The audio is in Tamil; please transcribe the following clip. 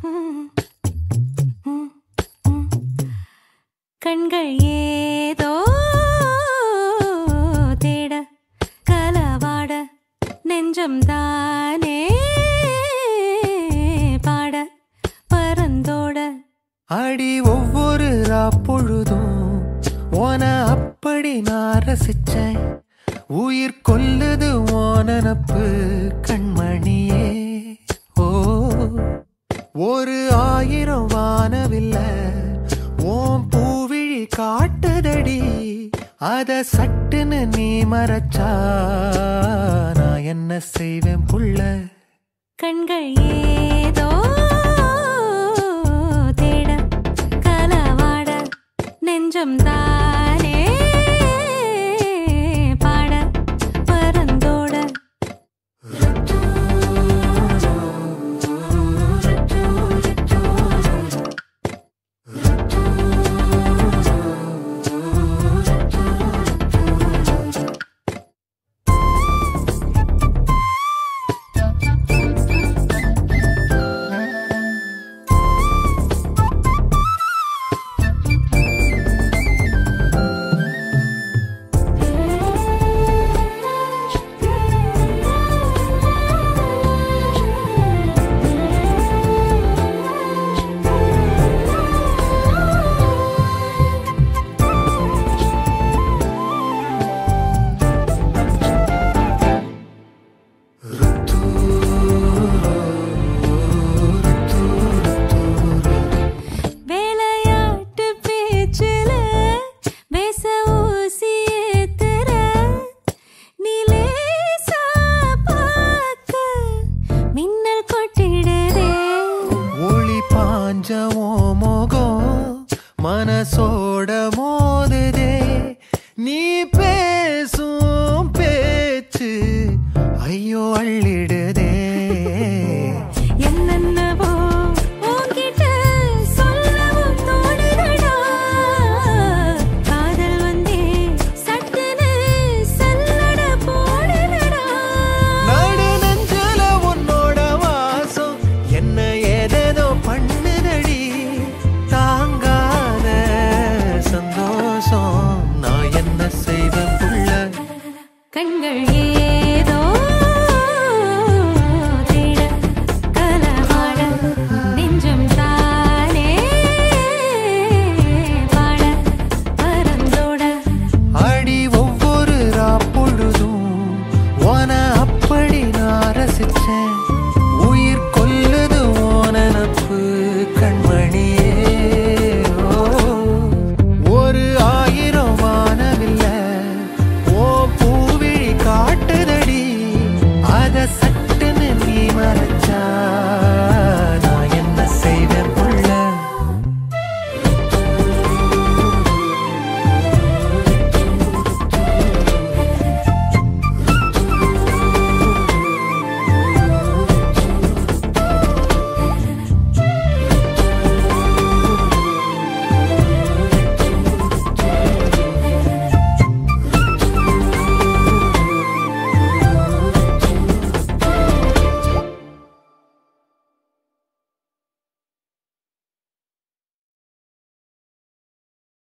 கண்கள் ஏதோ தேட கலவாட நெஞ்சம் தானே பாட பரந்தோட அடி ஒவ்வொரு பொழுதும் ஓன அப்படி நான் ரசிச்சேன் உயிர் கொல்லுது ஓனனப்பு கண்மணியே ஓ ஒரு ஆயிரம் வானவில்ல ஓம் பூவிழி காட்டுதடி அத சட்டுன்னு நீ மறைச்சா நான் என்ன செய்வேன் புள்ள கண்கள் ஏதோ தேட கலவாட நெஞ்சம் தானே பாட பரந்தோட வேலையாட்டு பேச்சுல பேச ஊசி ஏத்துற நிலேசா பார்க்க மின்னல் கொட்டிடுதே ஒளி பாஞ்ச ஓ முகம் மனசோட மோதுதே நீ பேசும் பேச்சு ஐயோ அள்ளிடுதே என்னென்னவோ உன்கிட்ட சொல்லவும் தோணுதடா காதல் வந்தே சட்டுன்னு சல்லட போடுதடா நடு நெஞ்சில உன்னோட வாசம் என்ன ஏதேதோ பண்ணுதடி தாங்காத சந்தோஷம் நான் என்ன செய்வேன் புள்ள கண்கள் ஏதோ தேட கலவாட நெஞ்சம் தானே பாட பரந்தோட அடி ஒவ்வொரு பொழுதும் ஓன அப்படி நான் ரசிச்சேன் உயிர் கொல்லுது ஓனனப்பு கண்மணியே ஓ, ஒரு ஆயிரம் வானவில்ல ஓ பூவிழி காட்டுதடி அத சட்டுன்னு நீ மறைச்ச